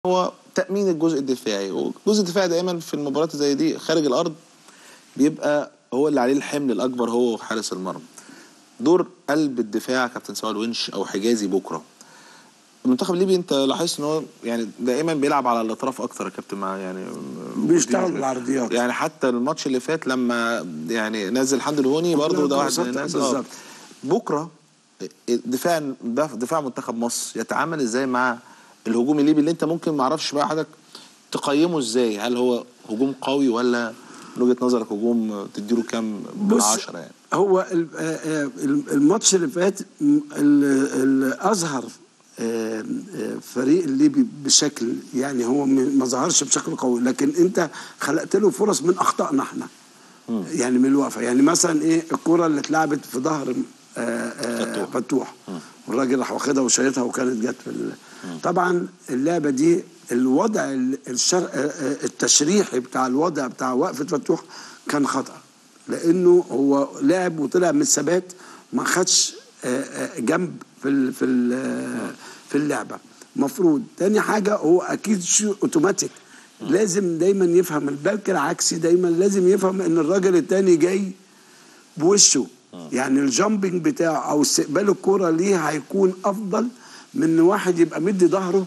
هو تامين الجزء الدفاعي والجزء الدفاعي دايما في المباريات زي دي خارج الارض بيبقى هو اللي عليه الحمل الاكبر هو حارس المرمى دور قلب الدفاع كابتن سواء الونش او حجازي بكره المنتخب الليبي انت لاحظت ان هو يعني دائما بيلعب على الاطراف اكتر يا كابتن مع يعني بيشتغل بالعرضيات يعني حتى الماتش اللي فات لما يعني نزل حمد الهوني برضه ده واحد من الناس آه. بالظبط بكره دفاع دفاع منتخب مصر يتعامل ازاي مع الهجوم الليبي اللي انت ممكن ما اعرفش بقى حضرتك تقيمه ازاي هل هو هجوم قوي ولا من وجهه نظرك هجوم تديله كام من بص، عشرة يعني هو ال- آه، آه، الماتش اللي فات م- ال- ال- اظهر آه، آه، فريق الليبي بشكل يعني هو م- ما ظهرش بشكل قوي لكن انت خلقت له فرص من اخطائنا احنا يعني من الوقفه يعني مثلا ايه الكره اللي اتلعبت في ظهر آه، آه، فتوح. فتوح والراجل راح واخدها وشايطها وكانت جت في ال... طبعا اللعبه دي الوضع ال- الشر... آه، آه، التشريحي بتاع الوضع بتاع وقفه فتوح كان خطا لانه هو لعب وطلع من الثبات ما خدش آه، آه، جنب في ال... في ال... آه، في اللعبه مفروض تاني حاجه هو اكيد شيء اوتوماتيك لازم دايما يفهم الباك العكسي دايما لازم يفهم ان الراجل التاني جاي بوشه يعني الجامبنج بتاعه او استقبال الكرة ليه هيكون افضل من إن واحد يبقى مدي ظهره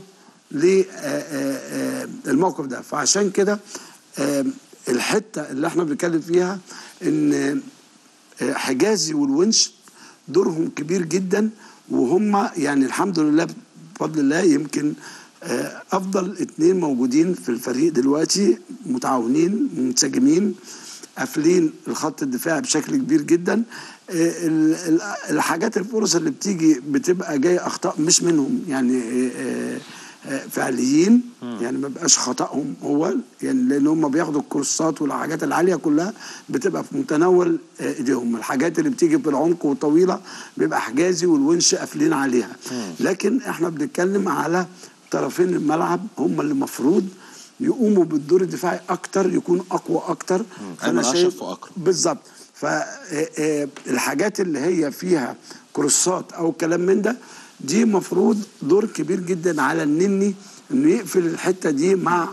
للموقف ده فعشان كده آه، الحته اللي احنا بنتكلم فيها ان آه، حجازي والونش دورهم كبير جدا وهم يعني الحمد لله بفضل الله يمكن آه، افضل اتنين موجودين في الفريق دلوقتي متعاونين منسجمين قافلين الخط الدفاعي بشكل كبير جدا آه، ال- ال- الحاجات الفرص اللي بتيجي بتبقى جايه اخطاء مش منهم يعني آه، آه، فعليين يعني ما بقاش خطأهم هو يعني لان هم بياخدوا الكورسات والحاجات العاليه كلها بتبقى في متناول آه، ايديهم الحاجات اللي بتيجي في العمق والطويله بيبقى حجازي والونش قافلين عليها لكن احنا بنتكلم على طرفين الملعب هم اللي المفروض يقوموا بالدور الدفاعي اكتر يكون اقوى اكتر أيمن أشرف وأكرم. بالظبط فالحاجات اللي هي فيها كروسات او كلام من ده دي مفروض دور كبير جدا على النني انه يقفل الحته دي مع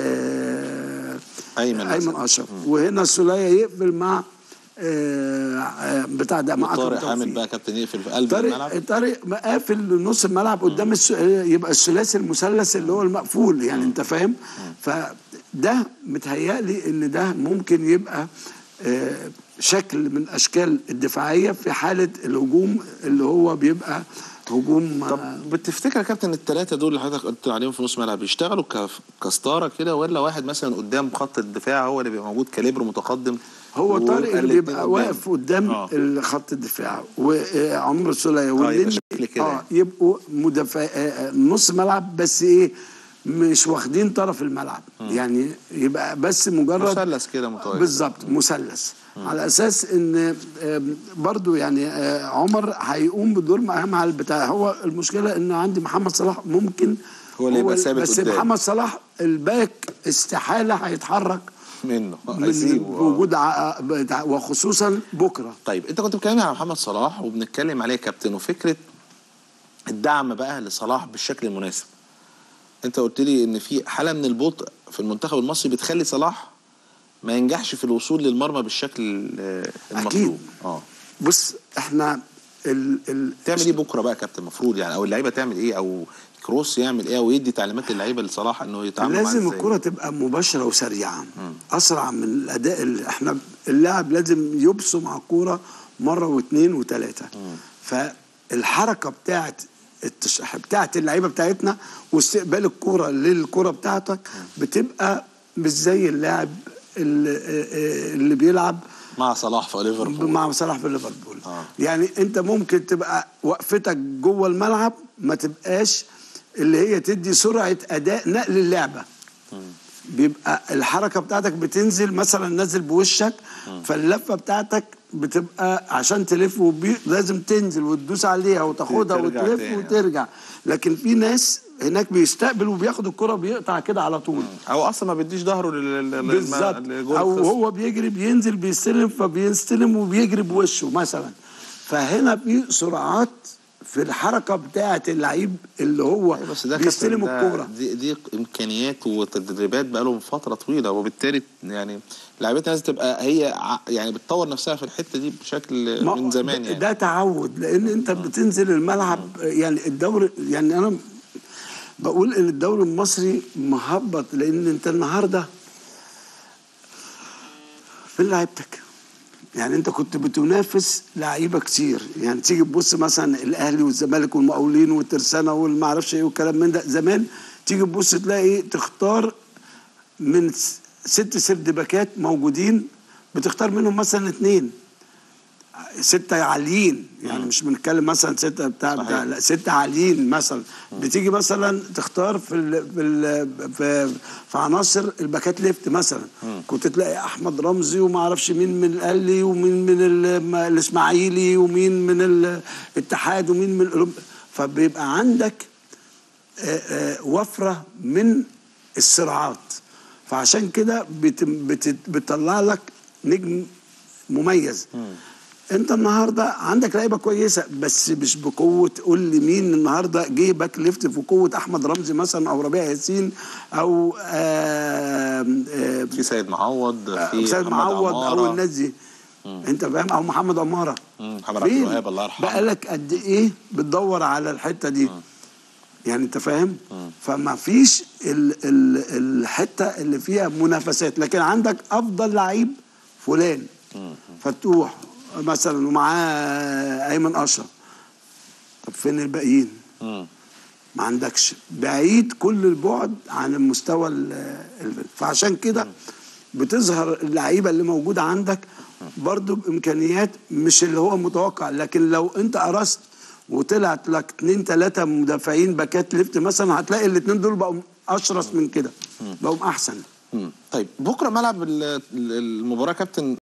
آه، أيمن ايمن اشرف وهنا السوليه يقفل مع آه، آه، بتاع ده مع طارق أكرم حامد توفيق. بقى كابتن يقفل في قلب الملعب طارق طارق قافل نص الملعب قدام الس... يبقى الثلاثي المثلث اللي هو المقفول يعني انت فاهم فده متهيألي ان ده ممكن يبقى آه، شكل من اشكال الدفاعيه في حاله الهجوم اللي هو بيبقى هجوم آه، طب بتفتكر يا كابتن الثلاثه دول اللي حضرتك قلت عليهم في نص ملعب يشتغلوا كف- كستاره كده ولا واحد مثلا قدام خط الدفاع هو اللي بيبقى موجود كاليبر متقدم هو طارق والاتنين اللي بيبقى قدام؟ واقف قدام آه. خط الدفاع وعمرو السوليه يبقى والنني شكل كده اه يعني. يبقوا مدافع آه، آه، نص ملعب بس ايه مش واخدين طرف الملعب يعني يبقى بس مجرد مثلث كده متوازي بالظبط مثلث على اساس ان آم، برضو يعني آه، عمر هيقوم بدور مع مع البتاع هو المشكله ان عندي محمد صلاح ممكن هو اللي يبقى ثابت بس قدام. محمد صلاح الباك استحاله هيتحرك منه من هيسيبه، آه. وجود ع- بتاع- وخصوصا بكره طيب انت كنت بتتكلم على محمد صلاح وبنتكلم عليه يا كابتن وفكره الدعم بقى لصلاح بالشكل المناسب انت قلت لي ان في حاله من البطء في المنتخب المصري بتخلي صلاح ما ينجحش في الوصول للمرمى بالشكل آه، المطلوب أكيد. اه بص احنا ال ال تعمل ايه بكره بقى يا كابتن المفروض يعني او اللعيبه تعمل ايه او كروس يعمل ايه او يدي تعليمات للعيبه لصلاح انه يتعامل معاه لازم ازاي؟ الكرة تبقى مباشرة وسريعة أسرع من الأداء اللي احنا اللاعب لازم يبصم على الكورة مرة واثنين وثلاثة فالحركة بتاعت التش... بتاعت اللعيبة بتاعتنا واستقبال الكورة للكرة بتاعتك بتبقى مش زي اللاعب اللي, اللي بيلعب مع صلاح في ليفربول مع صلاح في ليفربول آه. يعني انت ممكن تبقى وقفتك جوه الملعب ما تبقاش اللي هي تدي سرعه اداء نقل اللعبه بيبقى الحركه بتاعتك بتنزل مثلا نازل بوشك فاللفه بتاعتك بتبقى عشان تلف وبي... لازم تنزل وتدوس عليها وتاخدها ترجع وتلف تاني. وترجع لكن في ناس هناك بيستقبل وبياخد الكره بيقطع كده على طول او اصلا ما بيديش ظهره لل- لل- بالظبط لجول او الخصم. هو بيجري بينزل بيستلم فبيستلم وبيجري بوشه مثلا فهنا في سرعات في الحركه بتاعه اللعيب اللي هو أيوة بس ده بيستلم كابتن ده- الكوره دي, دي امكانيات وتدريبات بقالهم فتره طويله وبالتالي يعني لعيبتنا لازم تبقى هي ع- يعني بتطور نفسها في الحته دي بشكل ما- من زمان ده- يعني ده تعود لان انت بتنزل الملعب يعني الدوري يعني انا بقول ان الدوري المصري مهبط لان انت النهارده فين لعيبتك؟ يعني انت كنت بتنافس لعيبه كتير يعني تيجي تبص مثلا الاهلي والزمالك والمقاولين والترسانه والمعرفش ايه والكلام من ده زمان تيجي تبص تلاقي تختار من س- ست سردباكات موجودين بتختار منهم مثلا اتنين ستة عاليين يعني مش بنتكلم مثلا ستة بتاع, صحيح. بتاع لا ستة عاليين مثلا بتيجي مثلا تختار في ال في ال في, في عناصر الباكات ليفت مثلا كنت تلاقي احمد رمزي وما اعرفش مين من الاهلي ومين من ال- ما- الاسماعيلي ومين من الاتحاد ومين من الأولمبي. فبيبقى عندك آه، آه، وفره من الصراعات فعشان كده بت- بت- بتطلع لك نجم مميز انت النهارده عندك لعيبه كويسه بس مش بقوه قول لي مين النهارده جه باك ليفت في قوه احمد رمزي مثلا او ربيع ياسين او آم، آم، في سيد معوض في سيد محمد معوض او عمارة. الناس دي انت فاهم او محمد عماره مم، محمد عبد فين؟ الوهاب الله يرحمه بقالك قد ايه بتدور على الحته دي يعني انت فاهم فما فيش ال ال الحته اللي فيها منافسات لكن عندك افضل لعيب فلان فتوح مثلا ومعاه ايمن اشرف طب فين الباقيين مم. ما عندكش بعيد كل البعد عن المستوى ال- ال- فعشان كده بتظهر اللعيبه اللي موجوده عندك برضو بامكانيات مش اللي هو متوقع لكن لو انت قرصت وطلعت لك اتنين تلاته مدافعين باكات ليفت مثلا هتلاقي الاتنين دول بقوا اشرس من كده بقوا احسن مم. طيب بكره ملعب ال- ال- المباراه كابتن